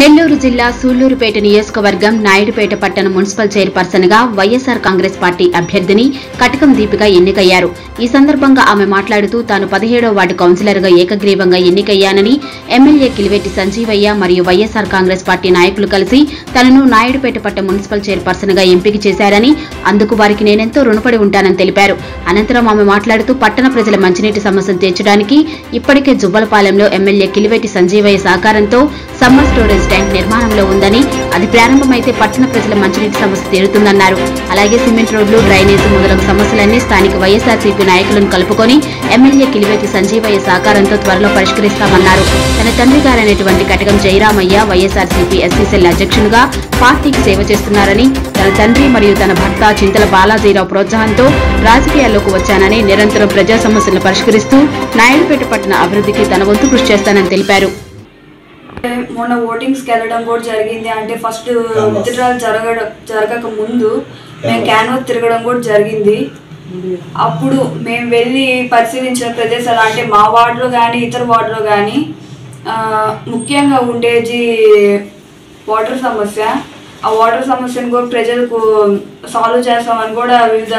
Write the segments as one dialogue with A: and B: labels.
A: నెల్లూరు జిల్లా సూళ్లూరుపేట నియోజకవర్గం నాయుడుపేట పట్టణ మున్సిపల్ చైర్పర్సన్ గా వైఎస్సార్ కాంగ్రెస్ పార్టీ అభ్యర్థిని కటకం దీపిక ఎన్నికయ్యారు ఈ సందర్భంగా ఆమె మాట్లాడుతూ తాను పదిహేడో వార్డు కౌన్సిలర్ గా ఏకగ్రీవంగా ఎన్నికయ్యానని ఎమ్మెల్యే కిలివెట్టి సంజీవయ్య మరియు వైఎస్సార్ కాంగ్రెస్ పార్టీ నాయకులు కలిసి తనను నాయుడుపేట పట్ట మున్సిపల్ చైర్పర్సన్ గా ఎంపిక చేశారని అందుకు వారికి నేనెంతో రుణపడి ఉంటానని తెలిపారు అనంతరం ఆమె మాట్లాడుతూ పట్టణ ప్రజల మంచినీటి సమస్యను తీర్చడానికి ఇప్పటికే జువ్వలపాలెంలో ఎమ్మెల్యే కిలివెట్టి సంజీవయ్య సహకారంతో సమ్మర్ స్టోరేజ్ ట్యాంక్ నిర్మాణంలో ఉందని అది ప్రారంభమైతే పట్టణ ప్రజల మంచినీటి సమస్య తీరుతుందన్నారు అలాగే సిమెంట్ రోడ్లు డ్రైనేజీ మొదలగు సమస్యలన్నీ స్థానిక వైఎస్ఆర్సీపీ నాయకులను కలుపుకొని ఎమ్మెల్యే కిలివేటి సంజీవయ్య సహకారంతో త్వరలో పరిష్కరిస్తామన్నారు తన తండ్రి గారైనటువంటి కటకం జయరామయ్య వైఎస్ఆర్సీపీ ఎస్సీసెల్ అధ్యక్షునిగా పార్టీకి సేవ చేస్తున్నారని తన తండ్రి మరియు తన భర్త చింతల బాలాజీరావు ప్రోత్సాహంతో రాజకీయాల్లోకి వచ్చానని నిరంతరం ప్రజా సమస్యలను పరిష్కరిస్తూ నాయుడుపేట పట్టణ అభివృద్ధికి తన వంతు కృషి చేస్తానని తెలిపారు
B: మొన్న ఓటింగ్స్కి వెళ్ళడం కూడా జరిగింది అంటే ఫస్ట్ విత్డ్రాల్ జరగడం జరగక ముందు మేము క్యాన్వాస్ తిరగడం కూడా జరిగింది అప్పుడు మేము వెళ్ళి పరిశీలించిన ప్రదేశాలు అంటే మా వార్డులో కానీ ఇతర వార్డులో కానీ ముఖ్యంగా ఉండేది వాటర్ సమస్య ఆ వాటర్ సమస్యను కూడా ప్రజలకు సాల్వ్ చేస్తామని కూడా వివిధ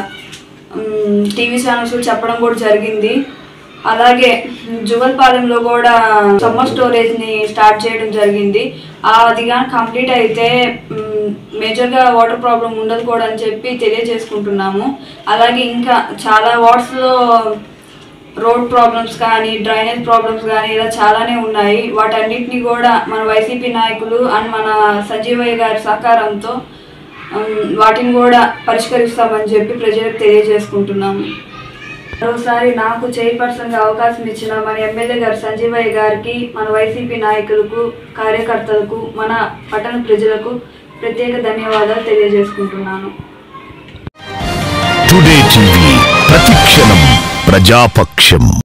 B: టీవీ ఛానల్స్ చెప్పడం కూడా జరిగింది అలాగే జువల్పాలెంలో కూడా సమ్మర్ స్టోరేజ్ ని స్టార్ట్ చేయడం జరిగింది ఆ అది కానీ కంప్లీట్ అయితే మ్, మేజర్గా వాటర్ ప్రాబ్లం ఉండదు కూడా అని చెప్పి తెలియజేసుకుంటున్నాము అలాగే ఇంకా చాలా వార్డ్స్లో రోడ్ ప్రాబ్లమ్స్ కానీ డ్రైనేజ్ ప్రాబ్లమ్స్ కానీ ఇలా చాలానే ఉన్నాయి వాటన్నిటిని కూడా మన వైసీపీ నాయకులు అండ్ మన సంజీవయ్య గారి సహకారంతో మ్, వాటిని కూడా పరిష్కరిస్తామని చెప్పి ప్రజలకు తెలియజేసుకుంటున్నాము మరోసారి నాకు చైర్పర్సన్గా అవకాశం ఇచ్చిన మన ఎమ్మెల్యే గారు సంజీవయ్య గారికి మన వైసీపీ నాయకులకు కార్యకర్తలకు మన పట్టణ ప్రజలకు ప్రత్యేక ధన్యవాదాలు తెలియజేసుకుంటున్నాను
C: టుడే టీవీ ప్రతిక్షణం ప్రజాపక్షం